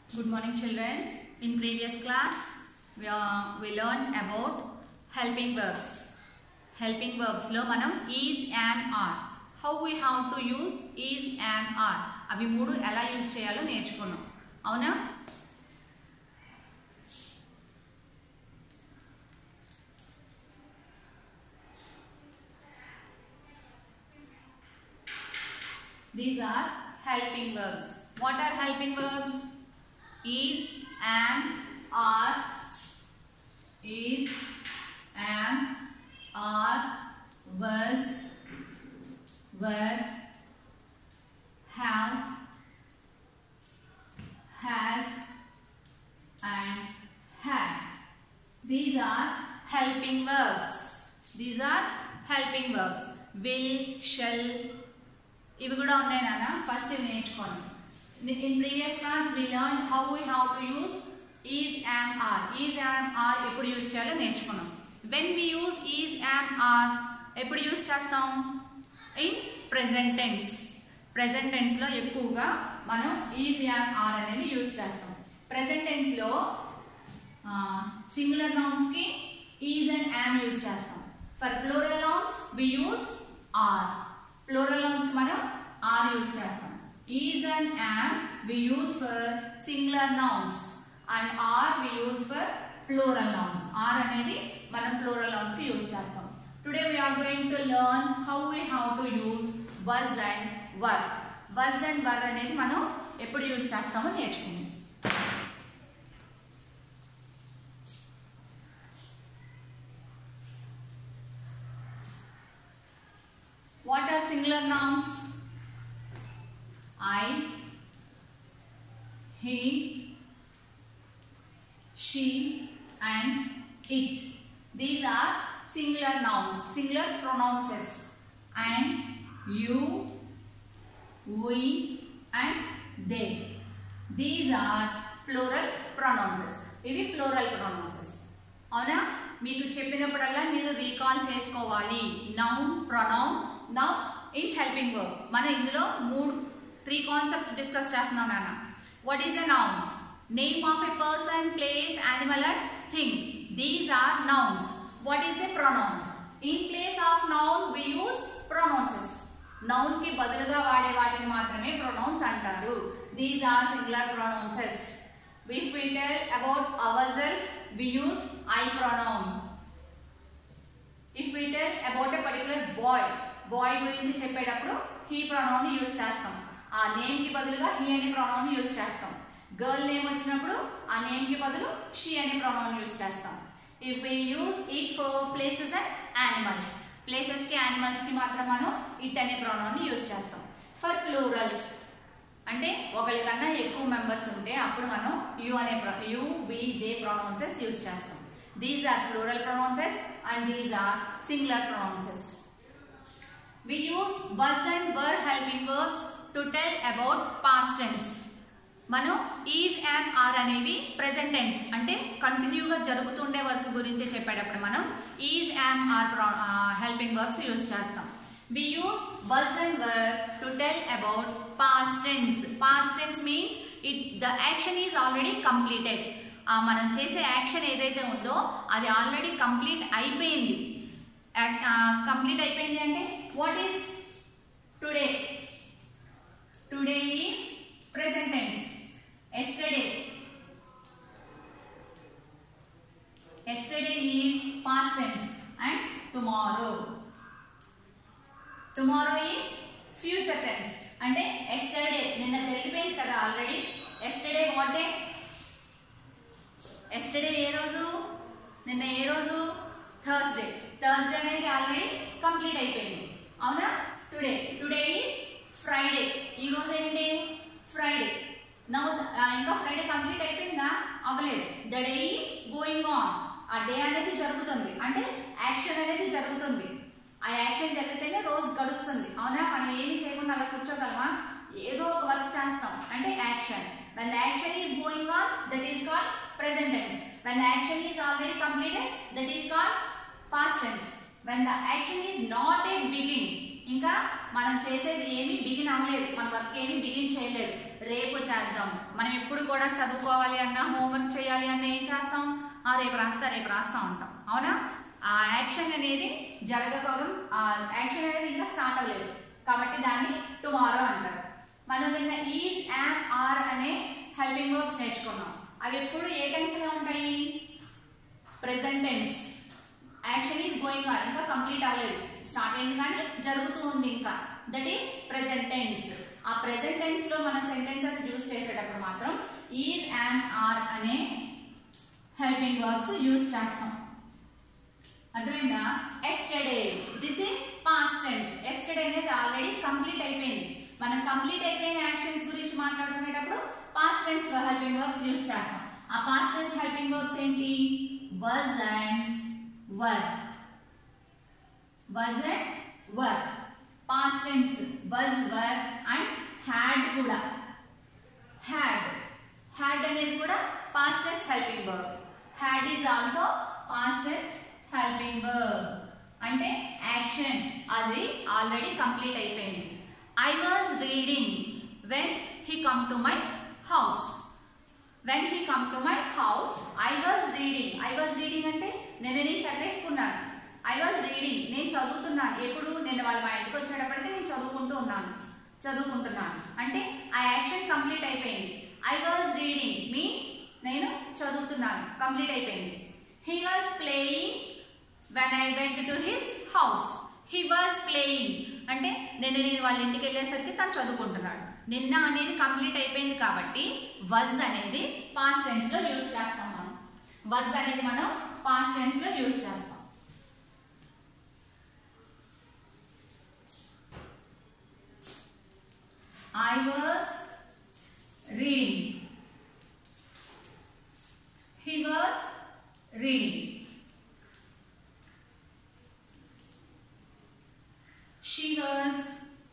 Good morning children. In previous class we, are, we learned about helping verbs. Helping verbs లో మనం is and are how we have to use is and are అవి మూడు ఎలా use చేయాలో నేర్చుకున్నాం అవునా These are helping verbs. What are helping verbs? Is, am, are, is, am, are, was, were, have, has, and had. These are helping verbs. These are helping verbs. Will, shall, ఇవి కూడా ఉన్నాయి నాన్న first ఇవి నేర్చుకోండి in previous class we learn how we have to use is am are is am are ఎప్పుడు use చేయాలో నేర్చుకున్నాం when we use is am are ఎప్పుడు యూజ్ చేస్తాం ఇన్ ప్రెసెంట్ టెన్స్ ప్రెసెంట్ టెన్స్లో ఎక్కువగా మనం ఈజ్ యామ్ ఆర్ అనేవి use చేస్తాం ప్రెసెంట్ టెన్స్లో సింగులర్ నౌన్స్కి ఈజ్ అండ్ యామ్ యూజ్ చేస్తాం for plural nouns we use are plural nouns మనం ఆర్ యూజ్ చేస్తాం is and yam we use for singular nouns and are we use for plural nouns are అనేది మనం plural nouns కి use చేస్తాం today we are going to learn how we have to use was and were was and were అనేది మనం ఎప్పుడు use చేస్తామో నేర్చుకుందాం What are singular nouns? I, he, she, and it. These are singular nouns, singular pronouns. And you, we, and they. These are plural pronouns. ఇవి plural pronouns అవునా మీకు చెప్పినప్పుడల్లా మీరు రీకాల్ చేసుకోవాలి noun pronoun now in helping verb మనం ఇందులో మూడు three concept discuss చేస్తున్నాం నాన్న what is a noun name of a person place animal and thing these are nouns what is a pronoun in place of noun we use pronouns noun కి బదులుగా వాడే వాటిని మాత్రమే ప్రొనౌన్స్ అంటారు these are singular pronouns if we tell about ourselves we use i pronoun if we tell about a particular boy boy గురించి చెప్పేటప్పుడు he pronoun ని use చేస్తాం ఆ నేమ్ కి బదులుగా he అనే pronoun ని యూజ్ చేస్తాం గర్ల్ నేమ్ వచ్చినప్పుడు ఆ నేమ్ కి బదులు she అనే pronoun యూజ్ చేస్తాం if we use it for places and animals places కి యానిమల్స్ కి మాత్రం మనం ఇట్ అనే pronoun ని యూజ్ చేస్తాం ఫర్ ప్లూరల్స్ అంటే ఒకరి కన్నా ఎక్కువ మెంబర్స్ ఉంటే అప్పుడు మనం యు అనే you we they pronouns use చేస్తాం these are plural pronouns and these are singular pronouns we use was and were helping verbs to tell about past tense మనం ఈజ్ యామ్ ఆర్ అనేవి present tense అంటే కంటిన్యూగా జరుగుతుండే work గురించి చెప్పేటప్పుడు మనం is am are helping verbs use చేస్తాం we use was and were to tell about past tense past tense means it the action is already completed ఆ మనం చేసే యాక్షన్ ఏదైతే ఉందో అది ఆల్రెడీ కంప్లీట్ అయిపోయింది కంప్లీట్ అయిపోయింది అంటే what is today today is present tense yesterday yesterday is past tense and tomorrow tomorrow is future tense అంటే ఎస్టర్డే నిన్న జరిగిపోయింది కదా already yesterday what day yesterday ఏ రోజు నిన్న ఏ రోజు థర్స్డే థర్స్డే అనేది ఆల్రెడీ కంప్లీట్ అయిపోయింది అవునా టుడే టుడే ఈస్ ఫ్రైడే ఈ రోజు ఏంటి ఫ్రైడే నౌ ఇంకా ఫ్రైడే కంప్లీట్ అయిపోయిందా అవ్వలేదు the day is going on ఆ డే అనేది జరుగుతుంది అంటే యాక్షన్ అనేది జరుగుతుంది ఆ యాక్షన్ జరిగితేనే రోజు గడుస్తుంది అవునా మనం ఏమి చేయకుండా అలా కూర్చోగలమా ఏదో ఒక వర్క్ చేస్తాం అంటే action when the action is going on that is called present tense when the action is already completed that is called past tense when the action is not yet begin ఇంకా మనం చేసేది ఏమి begin అవ్వలేదు మన work ఏమి begin చేయలేదు రేపు చేద్దాం మనం ఎప్పుడు కూడా చదువుకోవాలి అన్నా హోంవర్క్ చేయాలి అన్న ఏం చేస్తాం ఆ రేపు రాస్తా రేపు రాస్తా ఉంటాం అవునా ఆ యాక్షన్ అనేది జరగకపోవడం ఆ యాక్షన్ అనేది ఇంకా స్టార్ట్ అవ్వలేదు కాబట్టి దాన్ని టుమారో అంటారు మనం నిన్న ఈజ్ యామ్ ఆర్ అనే హెల్పింగ్ వర్బ్స్ నేర్చుకున్నాం అవి ఎప్పుడు ఏ టెన్స్ లో ఉంటాయి present tense action is going on ఇంకా కంప్లీట్ అవ్వలేదు స్టార్ట్ అయింది కానీ జరుగుతూ ఉంది ఇంకా దట్ ఈస్ ప్రెసెంట్ టెన్స్ ఆ ప్రెసెంట్ టెన్స్ లో మన సెంటెన్సెస్ యూస్ చేసేటప్పుడు మాత్రం ఈజ్ యామ్ ఆర్ అనే హెల్పింగ్ వర్బ్స్ యూస్ చేస్తాం అర్థమైందా yesterday this is past tense yesterday అనేది ఆల్రెడీ కంప్లీట్ అయిపోయింది మనం కంప్లీట్ అయిపోయిన యాక్షన్స్ గురించి మాట్లాడుకునేటప్పుడు past tense helping verbs use చేస్తాం ఆ పాస్ట్ టెన్స్ హెల్పింగ్ వర్బ్స్ ఏంటి was and were was and were past tense was were and had కూడా had had అనేది కూడా past tense helping verb had is also past tense helping verb అంటే action అది already complete అయిపోయింది I was reading when he come to my house when he come to my house I was reading I was reading అంటే నేను నేను చదివేసుకున్నాను I was reading నేను చదువుతున్నాను ఎప్పుడు నేను వాళ్ళ మా ఇంటికి వచ్చేటప్పటికి నేను చదువుకుంటూ ఉన్నాను చదువుకుంటున్నాను అంటే ఆ యాక్షన్ కంప్లీట్ అయిపోయింది ఐ వాజ్ రీడింగ్ మీన్స్ నేను చదువుతున్నాను కంప్లీట్ అయిపోయింది he was playing when I went to his house he was playing అంటే నేను నేను వాళ్ళ ఇంటికి వెళ్ళేసరికి తను చదువుకుంటున్నాడు నిన్న అనేది కంప్లీట్ అయిపోయింది కాబట్టి వజ్ అనేది పాస్ట్ టెన్స్ లో యూజ్ చేస్తాం మనం వజ్ అనేది మనం పాస్ట్ టెన్స్ లో యూజ్ చేస్తాం I was reading. He was reading. She was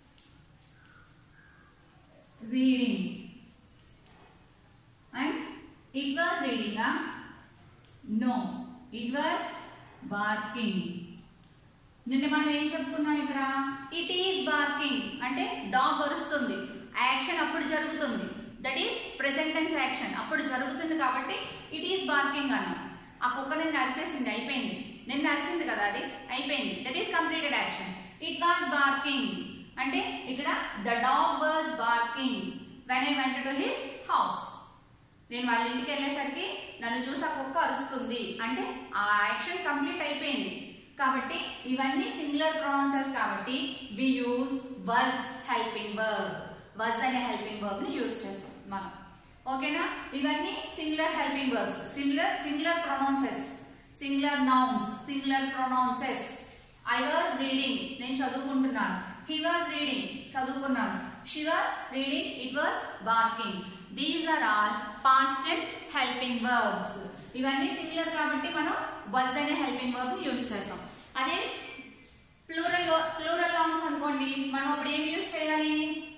reading. And it was reading, huh? No, it was barking. నిన్న మనం ఏం చెప్పుకున్నాం ఇక్కడ ఇట్ ఈస్ బార్కింగ్ అంటే డాగ్ అరుస్తుంది ఆ యాక్షన్ అప్పుడు జరుగుతుంది that is present tense action అప్పుడు జరుగుతుంది కాబట్టి ఇట్ ఈస్ బార్కింగ్ అన్నాం ఆ కుక్క నిన్ను అరిచేసింది అయిపోయింది నిన్ను అరిచింది కదా అది అయిపోయింది that is completed action it was barking అంటే ఇక్కడ the dog was barking when I went to his house నేను వాళ్ళ ఇంటికి వెళ్ళేసరికి నన్ను చూసి ఆ కుక్క అరుస్తుంది అంటే ఆ యాక్షన్ కంప్లీట్ అయిపోయింది కాబట్టి ఇవన్నీ సింగులర్ ప్రొనౌన్సెస్ కాబట్టి we use was helping verb was అనే హెల్పింగ్ వర్బ్ ని యూజ్ చేస్తాం మనం ఓకేనా ఇవన్నీ singular helping verbs singular singular pronouns singular nouns singular pronouns I was reading నేను చదువుకుంటున్నాను హీ వాజ్ రీడింగ్ చదువుకున్నాను she was reading it was barking these are all past tense helping verbs ఇవన్నీ singular కాబట్టి మనం వజ్ అనే helping verb ని use చేస్తాం అదే ప్లూరల్ ప్లూరల్ నౌన్స్ అనుకోండి మనం అప్పుడు ఏం యూజ్ చేయాలి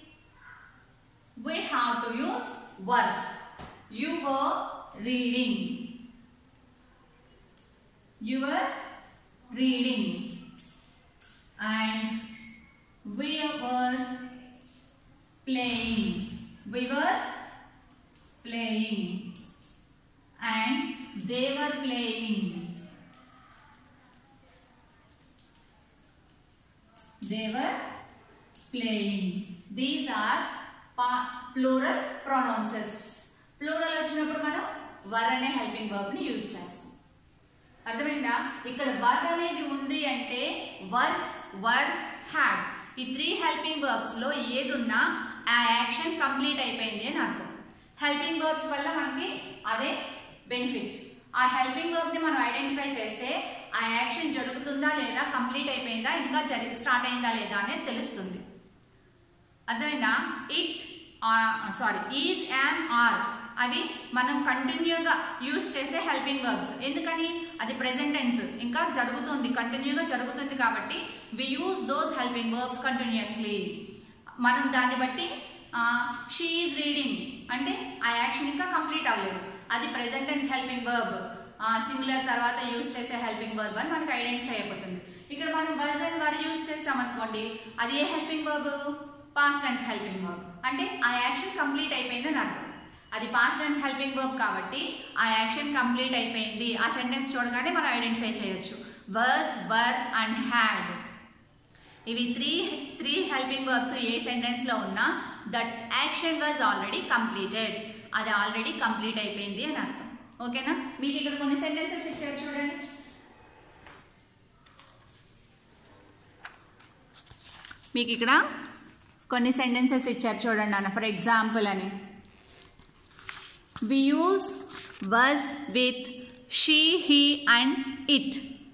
we have to use were you were reading you were reading and we were playing we were playing and they were playing they were playing these are pa- plural pronouns plural వచ్చినప్పుడు మనం వర్ అనే helping verb ని use చేస్తాం అర్థమైందా ఇక్కడ వర్ అనేది ఉంది అంటే వర్స్ వర్ హ్యాడ్ ఈ త్రీ హెల్పింగ్ వర్బ్స్ లో ఏది ఉన్నా ఆ యాక్షన్ కంప్లీట్ అయిపోయింది అని అర్థం హెల్పింగ్ వర్బ్స్ వల్ల మనకి అదే బెనిఫిట్ ఆ హెల్పింగ్ వర్బ్ ని మనం ఐడెంటిఫై చేస్తే ఆ యాక్షన్ జరుగుతుందా లేదా కంప్లీట్ అయిపోయిందా ఇంకా జరిగి స్టార్ట్ అయిందా లేదా అనేది తెలుస్తుంది అర్థమైందా it sorry is am are అవి మనం కంటిన్యూగా యూస్ చేసే హెల్పింగ్ వర్బ్స్ ఎందుకని అది ప్రెసెంట్ టెన్స్ ఇంకా జరుగుతుంది కంటిన్యూగా జరుగుతుంది కాబట్టి we use those helping verbs continuously మనం దాన్ని బట్టి షీ ఈజ్ రీడింగ్ అంటే ఆ యాక్షన్ ఇంకా కంప్లీట్ అవ్వలేదు అది present tense helping verb similar తర్వాత యూస్ చేసే హెల్పింగ్ వర్బ్ అని మనకి ఐడెంటిఫై అయిపోతుంది ఇక్కడ మనం వర్జ్ అండ్ వర్ యూస్ చేసామనుకోండి అది ఏ helping verb past tense helping verb అంటే ఆ యాక్షన్ కంప్లీట్ అయిపోయిందని అర్థం అది పాస్ట్ టెన్స్ హెల్పింగ్ వర్బ్ కాబట్టి ఆ యాక్షన్ కంప్లీట్ అయిపోయింది ఆ సెంటెన్స్ చూడగానే మనం ఐడెంటిఫై చేయొచ్చు వర్స్ వర్ అండ్ హ్యాడ్ ఇవి three three helping verbs a సెంటెన్స్లో ఉన్నా that action was already completed అది ఆల్రెడీ కంప్లీట్ అయిపోయింది అని అర్థం ఓకేనా మీకు ఇక్కడ కొన్ని సెంటెన్సెస్ ఇచ్చారు చూడండి మీకు ఇక్కడ కొన్ని సెంటెన్సెస్ ఇచ్చారు చూడండి అన్న ఫర్ ఎగ్జాంపుల్ అని we use was with she he and it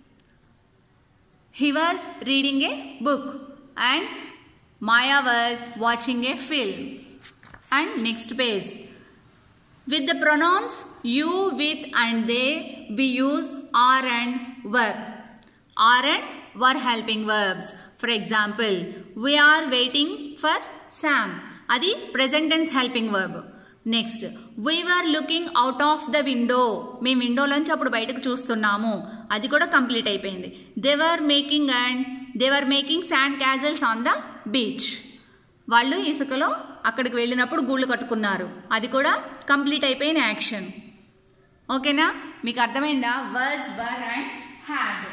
He was reading a book and Maya was watching a film. And next page. With the pronouns you, with, and they, we use are and were. Are and were helping verbs. For example, we are waiting for Sam. అది present tense helping verb. Next we were looking out of the window మేము విండోలోంచి అప్పుడు బయటకు చూస్తున్నాము అది కూడా complete అయిపోయింది they were making and they were making sand castles on the beach వాళ్ళు ఇసుకలో అక్కడికి వెళ్ళినప్పుడు గూళ్ళు కట్టుకున్నారు అది కూడా కంప్లీట్ అయిపోయిన యాక్షన్ ఓకేనా మీకు అర్థమైందా was were and had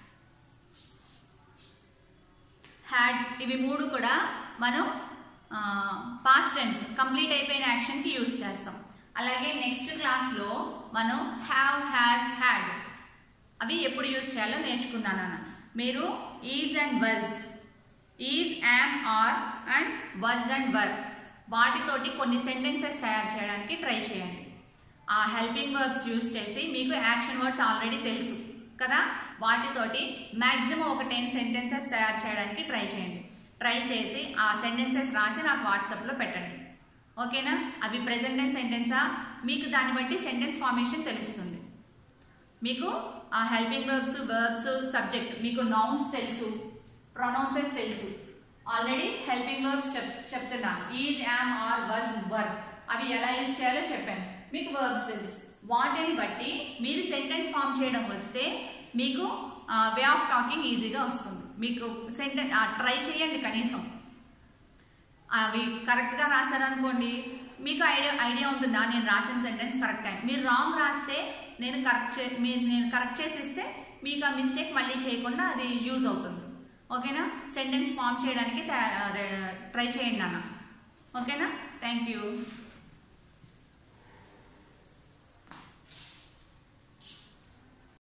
had ఇవి మూడు కూడా మనం పాస్ట్ టెన్స్ కంప్లీట్ అయిపోయిన యాక్షన్కి యూజ్ చేస్తాం అలాగే నెక్స్ట్ క్లాస్లో మనం హ్యావ్ హ్యాస్ హ్యాడ్ అవి ఎప్పుడు యూజ్ చేయాలో నేర్చుకుందాం నాన్న మీరు is and was is am are and was and were వాటితోటి కొన్ని సెంటెన్సెస్ తయారు చేయడానికి ట్రై చేయండి ఆ హెల్పింగ్ వర్బ్స్ యూజ్ చేసి మీకు యాక్షన్ వర్డ్స్ ఆల్రెడీ తెలుసు కదా వాటితోటి మ్యాక్సిమం ఒక టెన్ సెంటెన్సెస్ తయారు చేయడానికి ట్రై చేయండి ట్రై చేసి ఆ సెంటెన్సెస్ రాసి నాకు వాట్సాప్లో పెట్టండి ఓకేనా అవి ప్రెసెంట్ టెన్స్ సెంటెన్సా మీకు దాన్ని బట్టి సెంటెన్స్ ఫార్మేషన్ తెలుస్తుంది మీకు ఆ హెల్పింగ్ వర్బ్స్ వర్బ్స్ సబ్జెక్ట్ మీకు నౌన్స్ తెలుసు ప్రొనౌన్సెస్ తెలుసు ఆల్రెడీ హెల్పింగ్ వర్బ్స్ చెప్ చెప్తున్నాను is am are was were అవి ఎలా యూజ్ చేయాలో చెప్పాను మీకు వర్బ్స్ తెలుసు వాటిని బట్టి మీరు సెంటెన్స్ ఫామ్ చేయడం వస్తే మీకు వే ఆఫ్ టాకింగ్ ఈజీగా వస్తుంది మీకు సెంటెన్ ట్రై చేయండి కనీసం అవి కరెక్ట్గా రాశారనుకోండి మీకు ఐడియా ఐడియా ఉంటుందా నేను రాసిన సెంటెన్స్ కరెక్ట్ అని మీరు రాంగ్ రాస్తే నేను కరెక్ట్ చే మీరు నేను కరెక్ట్ చేసిస్తే మీకు ఆ మిస్టేక్ మళ్ళీ చేయకుండా అది యూజ్ అవుతుంది ఓకేనా సెంటెన్స్ ఫామ్ చేయడానికి ట్రై చేయండి అన్న ఓకేనా థ్యాంక్ యూ